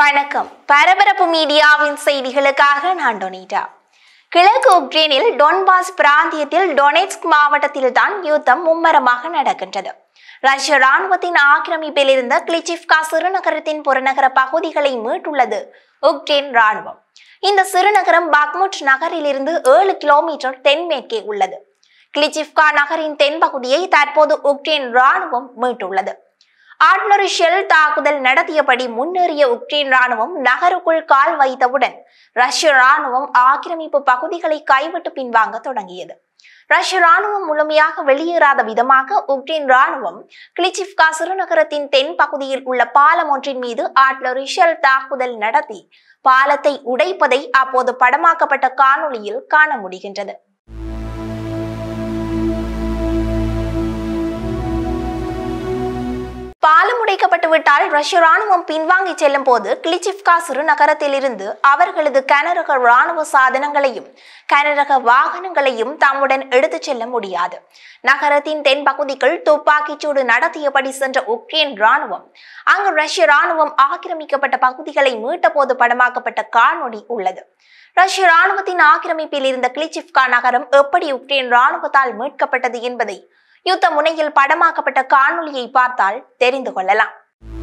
வணக்கம் பரபரப்பு மீடியாவின் செய்திகளுக்காக நான் டொனிட்டா கிழக்கு உக்ரைனில் டொன்பாஸ் பிராந்தியத்தில் டொனெட்ஸ்க் மாவட்டத்தில் தான் யுத்தம் மும்மரமாக நடக்கின்றது ரஷ்ய ராணுவத்தின் ஆக்கிரமிப்பில் இருந்த கிளிச்சிப்கா சிறுநகரத்தின் புறநகர பகுதிகளை மீட்டுள்ளது உக்ரைன் ராணுவம் இந்த சிறுநகரம் பாக்முட் நகரிலிருந்து ஏழு கிலோமீட்டர் தென்மேற்கே உள்ளது கிளிச்சிப்கா நகரின் தென்பகுதியை தற்போது உக்ரைன் ராணுவம் மீட்டுள்ளது ஆட்லரி ஷெல் தாக்குதல் நடத்தியபடி முன்னேறிய உக்ரைன் ராணுவம் நகருக்குள் கால் வைத்தவுடன் ரஷ்ய ராணுவம் ஆக்கிரமிப்பு பகுதிகளை கைவிட்டு பின்வாங்க தொடங்கியது ரஷ்ய ராணுவம் முழுமையாக வெளியேறாத விதமாக உக்ரைன் ராணுவம் கிளிச்சிப்கா சிறுநகரத்தின் தென் பகுதியில் உள்ள பாலம் ஒன்றின் மீது ஆட்லரி ஷெல் தாக்குதல் நடத்தி பாலத்தை உடைப்பதை அப்போது படமாக்கப்பட்ட காணொளியில் காண முடிகின்றது பாலம் உடைக்கப்பட்டு விட்டால் ரஷ்ய ராணுவம் பின்வாங்கி செல்லும் போது கிளிச்சிப்கா சிறுநகரத்திலிருந்து அவர்களது கனரக ராணுவ சாதனங்களையும் கனரக வாகனங்களையும் தம்முடன் எடுத்துச் செல்ல முடியாது நகரத்தின் தென் பகுதிக்குள் துப்பாக்கிச்சூடு நடத்தியபடி சென்ற உக்ரைன் ராணுவம் அங்கு ரஷ்ய ராணுவம் ஆக்கிரமிக்கப்பட்ட பகுதிகளை மீட்டபோது படமாக்கப்பட்ட காணொளி உள்ளது ரஷ்ய ராணுவத்தின் ஆக்கிரமிப்பில் இருந்த கிளிச்சிப்கா நகரம் எப்படி உக்ரைன் ராணுவத்தால் மீட்கப்பட்டது என்பதை யுத்த முனையில் படமாக்கப்பட்ட காணொளியை பார்த்தால் தெரிந்து கொள்ளலாம்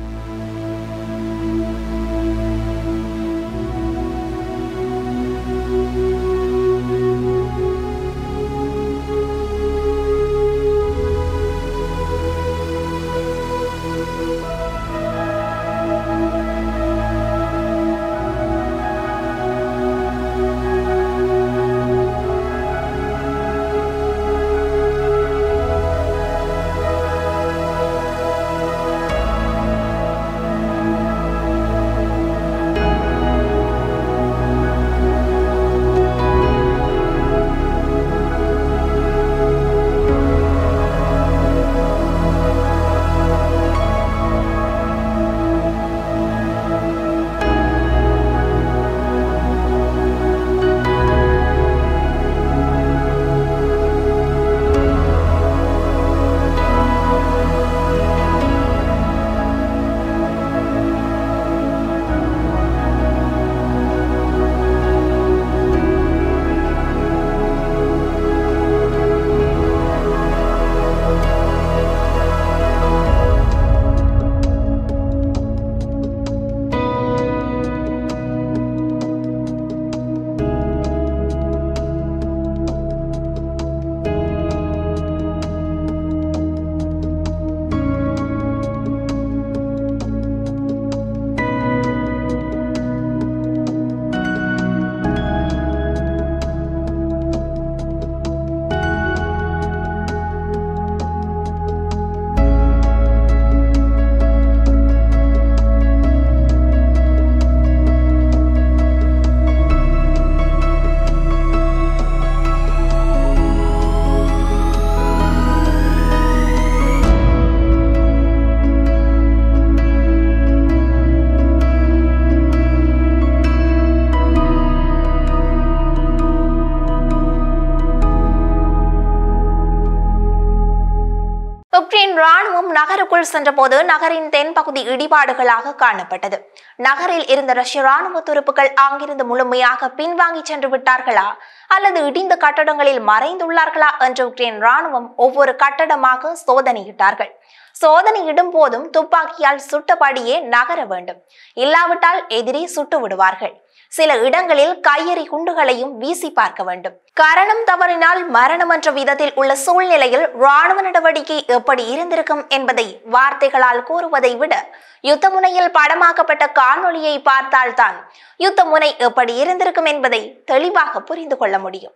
உக்ரைன் ராணுவம் நகருக்குள் சென்றபோது நகரின் தென்பகுதி இடிபாடுகளாக காணப்பட்டது நகரில் இருந்த ரஷ்ய ராணுவ துருப்புகள் அங்கிருந்து முழுமையாக பின்வாங்கி சென்று விட்டார்களா அல்லது இடிந்த கட்டடங்களில் மறைந்துள்ளார்களா என்று உக்ரைன் ராணுவம் ஒவ்வொரு கட்டடமாக சோதனையிட்டார்கள் சோதனையிடும் போதும் துப்பாக்கியால் சுட்டபடியே நகர வேண்டும் இல்லாவிட்டால் எதிரி சுட்டு விடுவார்கள் சில இடங்களில் கையெறி குண்டுகளையும் வீசி பார்க்க வேண்டும் காரணம் தவறினால் மரணம் என்ற விதத்தில் உள்ள சூழ்நிலையில் ராணுவ நடவடிக்கை எப்படி இருந்திருக்கும் என்பதை வார்த்தைகளால் கூறுவதை விட யுத்த முனையில் படமாக்கப்பட்ட காணொளியை பார்த்தால்தான் யுத்த முனை எப்படி இருந்திருக்கும் என்பதை தெளிவாக புரிந்து கொள்ள முடியும்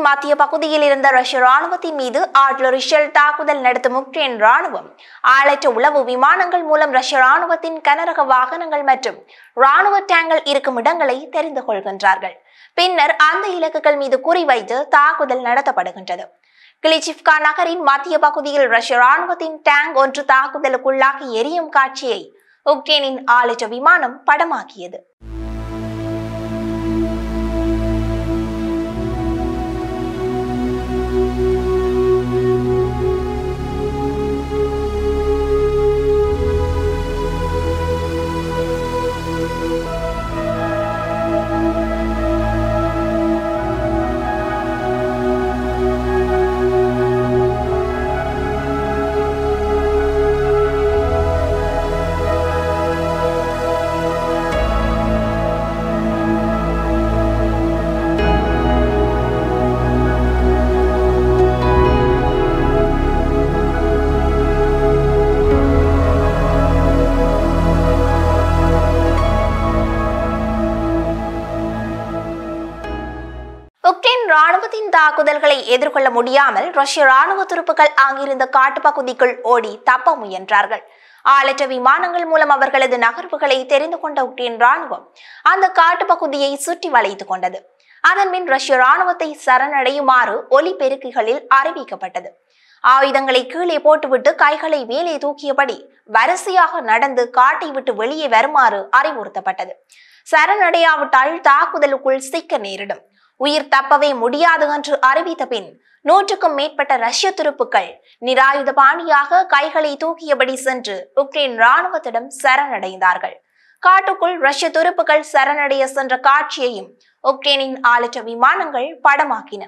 மத்திய பகுதியில் இருந்த ரஷ்ய ராணுவத்தின் மீது ஆர்ட்லரி ஷெல் தாக்குதல் நடத்தும் உக்ரைன் ராணுவம் ஆளற்ற உளவு விமானங்கள் மூலம் ரஷ்ய ராணுவத்தின் கனரக வாகனங்கள் மற்றும் ராணுவ டேங்கள் இருக்கும் இடங்களை தெரிந்து கொள்கின்றார்கள் பின்னர் அந்த இலக்குகள் மீது குறிவைத்து தாக்குதல் நடத்தப்படுகின்றது கிளிச்சிப்கா நகரின் மத்திய பகுதியில் ரஷ்ய ராணுவத்தின் டேங்க் ஒன்று தாக்குதலுக்குள்ளாகி எரியும் காட்சியை உக்ரைனின் ஆளற்ற விமானம் படமாக்கியது உக்ரைன் ராணுவத்தின் தாக்குதல்களை எதிர்கொள்ள முடியாமல் ரஷ்ய ராணுவ துருப்புகள் அங்கிருந்த காட்டுப்பகுதிக்குள் ஓடி தப்ப முயன்றார்கள் ஆளற்ற விமானங்கள் மூலம் அவர்களது நகர்வுகளை தெரிந்து கொண்ட உக்ரைன் ராணுவம் அந்த காட்டுப்பகுதியை சுற்றி வளைத்துக் கொண்டது அதன் பின் ரஷ்ய ராணுவத்தை சரணடையுமாறு ஒலிபெருக்கிகளில் அறிவிக்கப்பட்டது ஆயுதங்களை கீழே போட்டுவிட்டு கைகளை மேலே தூக்கியபடி வரிசையாக நடந்து காட்டை விட்டு வெளியே வருமாறு அறிவுறுத்தப்பட்டது சரணடையாவிட்டால் தாக்குதலுக்குள் சிக்க நேரிடும் உயிர் தப்பவே முடியாது என்று அறிவித்த பின் நூற்றுக்கும் மேற்பட்ட ரஷ்ய துருப்புக்கள் நிராயுத பாணியாக கைகளை தூக்கியபடி சென்று உக்ரைன் ராணுவத்திடம் சரணடைந்தார்கள் காட்டுக்குள் ரஷ்ய துருப்புகள் சரணடைய சென்ற காட்சியையும் உக்ரைனின் ஆளற்ற விமானங்கள் படமாக்கின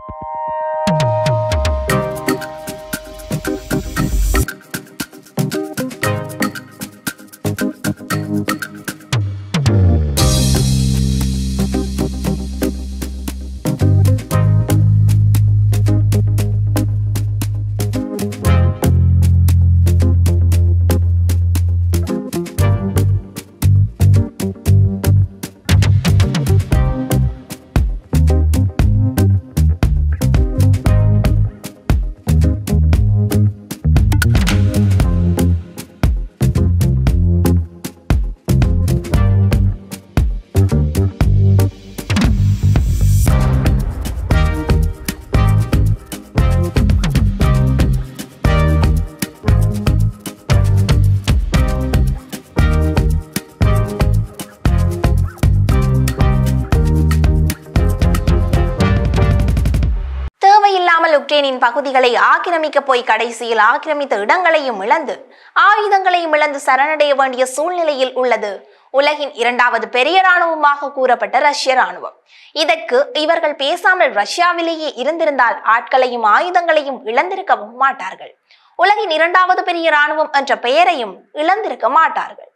தேவையில்லாமல் உக்ரைனின் பகுதிகளை ஆக்கிரமிக்க போய் கடைசியில் ஆக்கிரமித்த இடங்களையும் இழந்து ஆயுதங்களையும் இழந்து சரணடைய வேண்டிய சூழ்நிலையில் உள்ளது உலகின் இரண்டாவது பெரிய ராணுவமாக கூறப்பட்ட ரஷ்ய ராணுவம் இதற்கு இவர்கள் பேசாமல் ரஷ்யாவிலேயே இருந்திருந்தால் ஆட்களையும் ஆயுதங்களையும் இழந்திருக்கவும் மாட்டார்கள் உலகின் இரண்டாவது பெரிய ராணுவம் என்ற பெயரையும் இழந்திருக்க மாட்டார்கள்